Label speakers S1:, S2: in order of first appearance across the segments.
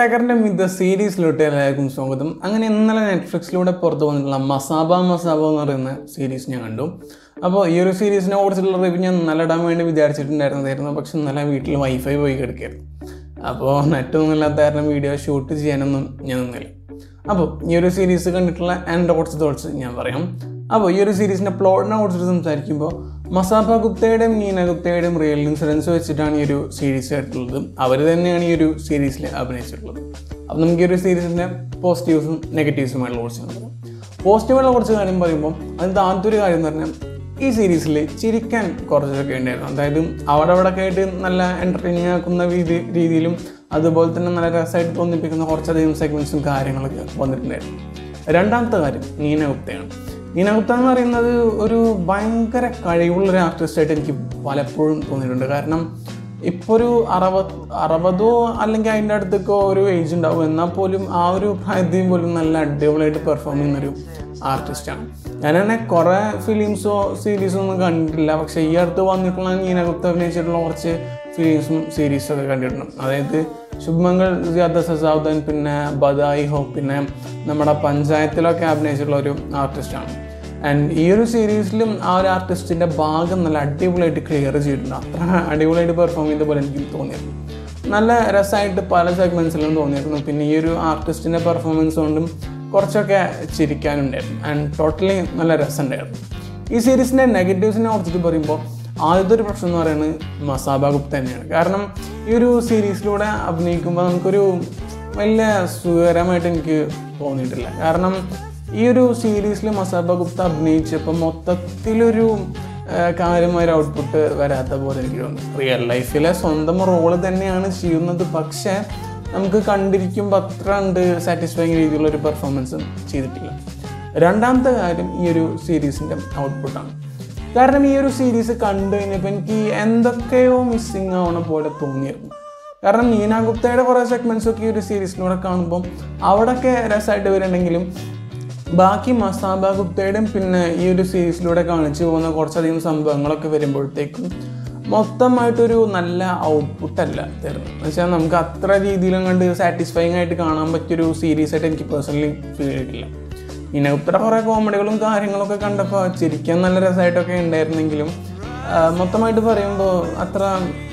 S1: ക്രാക്കറിന്റെ മിത സീരീസിലോട്ട് എല്ലാവർക്കും സ്വാഗതം അങ്ങനെ ഇന്നലെ നെറ്റ്ഫ്ലിക്സിലൂടെ പുറത്തു വന്നിട്ടുള്ള മസാബ മസാബ എന്ന് പറയുന്ന സീരീസ് ഞാൻ കണ്ടു അപ്പോൾ ഈ ഒരു സീരീസിനെ കുറിച്ചുള്ള റിവ്യൂ ഞാൻ ഇന്നലെ ഇടാൻ വേണ്ടി വിചാരിച്ചിട്ടുണ്ടായിരുന്നതായിരുന്നു പക്ഷെ ഇന്നലെ വീട്ടിൽ വൈഫൈ പോയി കിടക്കുകയായിരുന്നു അപ്പോൾ നെറ്റൊന്നും ഇല്ലാത്ത കാരണം വീഡിയോ ഷൂട്ട് ചെയ്യാനൊന്നും ഞാൻ നിന്നില്ല അപ്പോൾ ഈ ഒരു സീരീസ് കണ്ടിട്ടുള്ള എൻ്റെ കുറച്ച് തോട്ട്സ് ഞാൻ പറയാം അപ്പോൾ ഈ ഒരു സീരീസിൻ്റെ പ്ലോട്ടിനെ കുറിച്ചിട്ട് സംസാരിക്കുമ്പോൾ മസാഫ ഗുപ്തയുടെയും നീന ഗുപ്തയുടെയും റിയൽ ഇൻഷുറൻസ് വെച്ചിട്ടാണ് ഈ ഒരു സീരീസ് ആയിട്ടുള്ളത് അവർ തന്നെയാണ് ഈ ഒരു സീരീസിൽ അഭിനയിച്ചിട്ടുള്ളത് അപ്പോൾ നമുക്ക് ഈ ഒരു സീരീസിൻ്റെ പോസിറ്റീവ്സും നെഗറ്റീവ്സുമായിട്ടുള്ള കുറച്ച് പറയാം പോസിറ്റീവായിട്ടുള്ള കുറച്ച് കാര്യം പറയുമ്പോൾ അതിൻ്റെ ആദ്യത്തെ ഒരു കാര്യം എന്ന് പറഞ്ഞാൽ ഈ സീരീസിൽ ചിരിക്കാൻ കുറച്ചൊക്കെ ഉണ്ടായിരുന്നു അതായത് അവിടെ അവിടെ ഒക്കെ ആയിട്ട് നല്ല എൻ്റർടൈനിങ് ആക്കുന്ന രീതി രീതിയിലും അതുപോലെ തന്നെ നല്ല രസമായിട്ട് തോന്നിപ്പിക്കുന്ന കുറച്ചധികം സെഗ്മെൻറ്റ്സും കാര്യങ്ങളൊക്കെ വന്നിട്ടുണ്ടായിരുന്നു രണ്ടാമത്തെ കാര്യം നീന ഗുപ്തയാണ് നീന ഗുപ്ത എന്ന് പറയുന്നത് ഒരു ഭയങ്കര കഴിവുള്ള ഒരു ആർട്ടിസ്റ്റായിട്ട് എനിക്ക് പലപ്പോഴും തോന്നിയിട്ടുണ്ട് കാരണം ഇപ്പോൾ ഒരു അറുപത് അറുപതോ അല്ലെങ്കിൽ അതിൻ്റെ അടുത്തൊക്കെ ഒരു ഏജ് ഉണ്ടാവും എന്നാൽ പോലും ആ ഒരു പ്രായത്തിൽ പോലും നല്ല അടിപൊളിയായിട്ട് പെർഫോം ചെയ്യുന്നൊരു ആർട്ടിസ്റ്റാണ് ഞാൻ തന്നെ കുറേ ഫിലിംസോ സീരീസോ ഒന്നും കണ്ടിട്ടില്ല പക്ഷേ ഈ അടുത്ത് വന്നിട്ടുള്ള നീനകത്ത് അഭിനയിച്ചിട്ടുള്ള കുറച്ച് ഫിലിംസും സീരീസും ഒക്കെ കണ്ടിട്ടുണ്ട് അതായത് ശുഭമംഗൾ സിയാദ സസാവുദ്ദീൻ പിന്നെ ബദായി ഹോ പിന്നെ നമ്മുടെ പഞ്ചായത്തിലൊക്കെ അഭിനയിച്ചിട്ടുള്ള ഒരു ആർട്ടിസ്റ്റാണ് ആൻഡ് ഈ ഒരു സീരീസിലും ആ ഒരു ആർട്ടിസ്റ്റിൻ്റെ ഭാഗം നല്ല അടിപൊളിയായിട്ട് ക്ലിയർ ചെയ്തിട്ടുണ്ട് അത്ര അടിപൊളിയായിട്ട് പെർഫോം ചെയ്ത പോലെ എനിക്ക് തോന്നിയിരുന്നു നല്ല രസമായിട്ട് പല സെഗ്മെൻറ്റ്സിലും തോന്നിയിരുന്നു പിന്നെ ഈ ഒരു ആർട്ടിസ്റ്റിൻ്റെ പെർഫോമൻസ് കൊണ്ടും കുറച്ചൊക്കെ ചിരിക്കാനുണ്ടായിരുന്നു ആൻഡ് ടോട്ടലി നല്ല രസമുണ്ടായിരുന്നു ഈ സീരീസിൻ്റെ നെഗറ്റീവ്സിനെ കുറിച്ചിട്ട് പറയുമ്പോൾ ആദ്യത്തെ ഒരു പ്രശ്നം എന്ന് പറയുന്നത് മസാബ ഗുപ്ത തന്നെയാണ് കാരണം ഈ ഒരു സീരീസിലൂടെ അഭിനയിക്കുമ്പോൾ നമുക്കൊരു വലിയ സുഖകരമായിട്ട് എനിക്ക് തോന്നിയിട്ടില്ല കാരണം ഈ ഒരു സീരീസിൽ മസാബ ഗുപ്ത അഭിനയിച്ചപ്പോൾ മൊത്തത്തിലൊരു കാര്യമായ ഒരു ഔട്ട്പുട്ട് വരാത്ത പോലെ എനിക്ക് തോന്നുന്നു റിയൽ ലൈഫിലെ സ്വന്തം റോള് തന്നെയാണ് ചെയ്യുന്നത് പക്ഷേ നമുക്ക് കണ്ടിരിക്കുമ്പോൾ അത്ര ഉണ്ട് സാറ്റിസ്ഫൈങ് രീതിയിലുള്ള ഒരു പെർഫോമൻസ് ചെയ്തിട്ടില്ല രണ്ടാമത്തെ കാര്യം ഈ ഒരു സീരീസിൻ്റെ ഔട്ട്പുട്ടാണ് കാരണം ഈ ഒരു സീരീസ് കണ്ടു കഴിഞ്ഞപ്പോൾ എനിക്ക് എന്തൊക്കെയോ മിസ്സിങ് ആവണ പോലെ തോന്നിയിരുന്നു കാരണം നീന ഗുപ്തയുടെ കുറേ സെഗ്മെൻറ്റ്സ് ഒക്കെ ഈ ഒരു സീരീസിലൂടെ കാണുമ്പം അവിടെയൊക്കെ രസമായിട്ട് വരുന്നുണ്ടെങ്കിലും ബാക്കി മസാബ ഗുപ്തയുടെയും പിന്നെ ഈ ഒരു സീരീസിലൂടെ കാണിച്ചു പോകുന്ന കുറച്ചധികം സംഭവങ്ങളൊക്കെ വരുമ്പോഴത്തേക്കും മൊത്തമായിട്ടൊരു നല്ല ഔട്ട്പുട്ട് അല്ല തരുന്നത് എന്ന് വെച്ചാൽ നമുക്ക് അത്ര രീതിയിലും കണ്ട് സാറ്റിസ്ഫൈങ് ആയിട്ട് കാണാൻ പറ്റിയൊരു സീരീസ് ആയിട്ട് എനിക്ക് പേഴ്സണലി ഫീൽ ചെയ്തിട്ടില്ല പിന്നെ ഉത്തര കുറേ കോമഡികളും കാര്യങ്ങളൊക്കെ കണ്ടപ്പോൾ ചിരിക്കാൻ നല്ല രസമായിട്ടൊക്കെ ഉണ്ടായിരുന്നെങ്കിലും മൊത്തമായിട്ട് പറയുമ്പോൾ അത്ര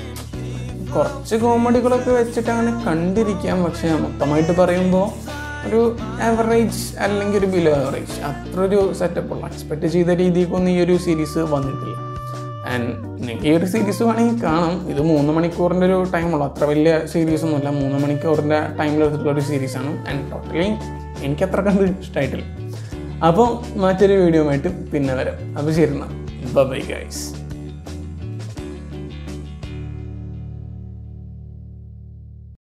S1: കുറച്ച് കോമഡികളൊക്കെ വെച്ചിട്ട് അങ്ങനെ കണ്ടിരിക്കാം പക്ഷേ മൊത്തമായിട്ട് പറയുമ്പോൾ ഒരു ആവറേജ് അല്ലെങ്കിൽ ഒരു ബിലോ ആവറേജ് അത്ര ഒരു സെറ്റപ്പുള്ള എക്സ്പെക്ട് ചെയ്ത രീതിക്കൊന്നും ഈ ഒരു സീരീസ് വന്നിട്ടില്ല ആൻഡ് ഈ ഒരു സീരീസ് വേണമെങ്കിൽ കാണാം ഇത് മൂന്ന് മണിക്കൂറിൻ്റെ ഒരു ടൈമുള്ളൂ അത്ര വലിയ സീരീസ് ഒന്നുമല്ല മൂന്ന് മണിക്കൂറിൻ്റെ ടൈമിലെടുത്തിട്ടുള്ള ഒരു സീരീസാണ് ആൻഡ് ടോട്ടലി എനിക്ക് അത്ര കണ്ട് ഇഷ്ടമായിട്ടില്ല അപ്പോൾ മറ്റൊരു വീഡിയോ ആയിട്ട് പിന്നെ വരാം അപ്പോൾ ശരി എന്നാൽ ബൈ ഗൈസ്